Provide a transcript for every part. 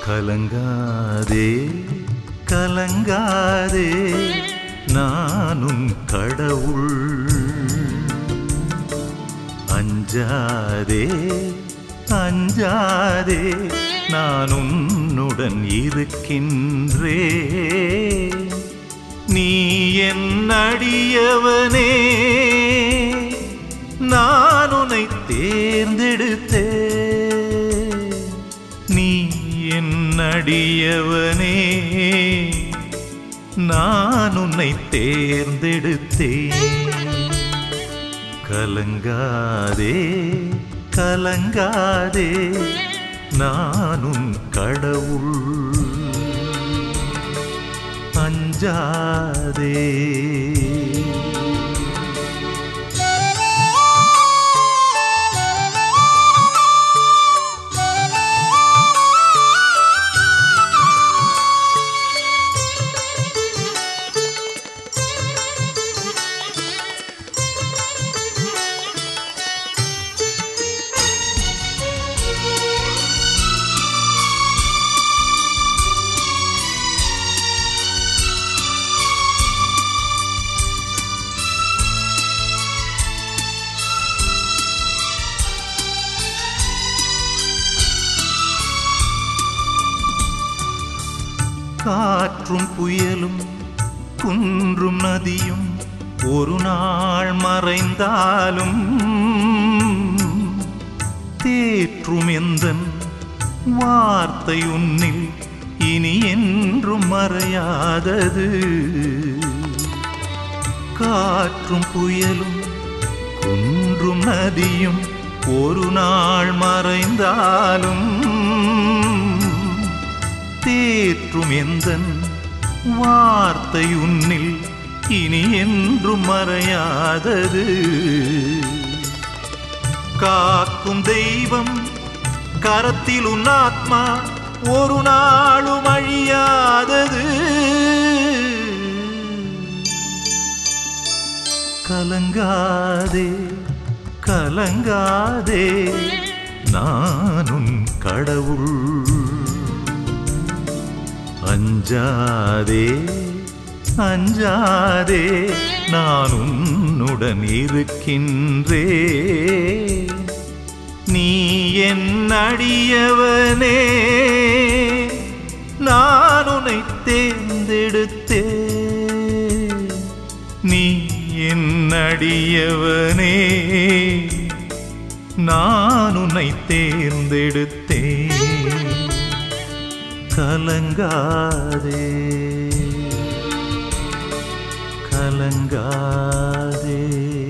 கலங்காதே கலங்காதே நானும் கடவுள் அஞ்சாதே அஞ்சாதே நான் உன்னுடன் இருக்கின்றே நீ என் அடியவனே நான் உன்னை தேர்ந்தெடுத்தே நீ என் அடியவனே நான் உன்னை தேர்ந்தெடுத்தேன் கலங்காதே கலங்காதே நானும் கடவுள் அஞ்சாதே காற்றும் புயலும் குன்றும் நதியும் ஒரு நாள் மறைந்தாலும் தேற்றும் எந்தன் வார்த்தை உன்னில் இனி என்றும் மறையாதது காற்றும் புயலும் குன்றும் நதியும் ஒரு நாள் மறைந்தாலும் தேற்றும் எந்தன் வார்த்தை உன்னில் இனி என்றும் மறையாதது காக்கும் தெய்வம் கரத்தில் உன் ஆத்மா ஒரு நாளும் அழியாதது கலங்காதே கலங்காதே நானும் கடவுள் அஞ்சாதே அஞ்சாதே நான் உன்னுடன் இருக்கின்றே நீ என் அடியவனே நான் உன்னை தேர்ந்தெடுத்தே நீ என் அடியவனே நான் உன்னை தேர்ந்தெடுத்தேன் கலங்காதே கலங்காதே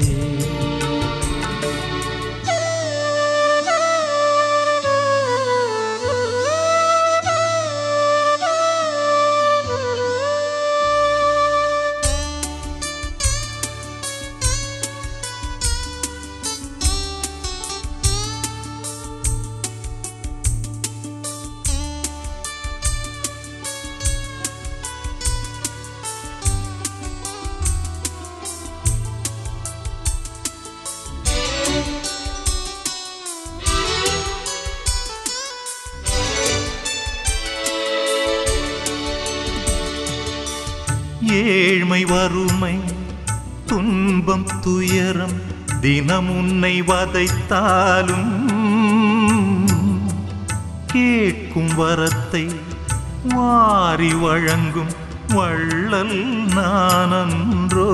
ஏழ்மை வறுமை துன்பம் துயரம் தினம் உன்னை வதைத்தாலும் கேட்கும் வரத்தை வாரி வழங்கும் வள்ளல் நானன்றோ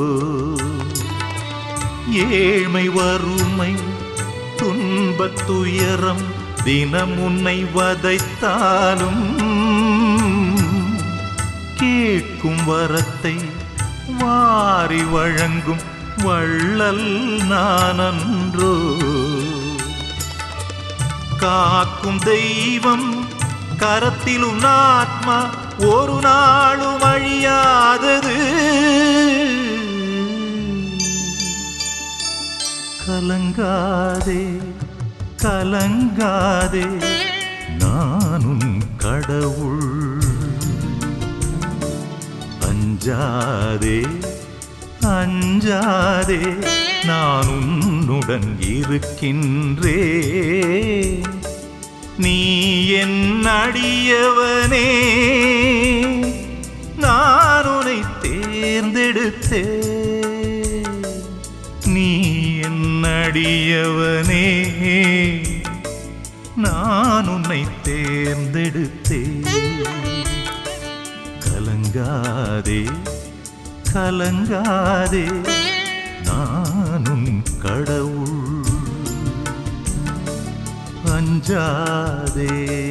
ஏழ்மை வறுமை துன்பத் துயரம் தினம் உன்னை வதைத்தாலும் கேட்கும் வரத்தை வாரி வழங்கும் வள்ளல் நானன்றோ காக்கும் தெய்வம் கரத்தில் உன் ஆத்மா ஒரு நாளும் அழியாதது கலங்காதே கலங்காதே நானும் கடவுள் அஞ்சாதே அஞ்சாதே நான் உன்னுடன் இருக்கின்றே நீ என் அடியவனே நான் உன்னை தேர்ந்தெடுத்தே நீ என் அடியவனே நான் உன்னை தேர்ந்தெடுத்தே கலங்காதே கலங்காதே நானும் கடவுள் அஞ்சாதே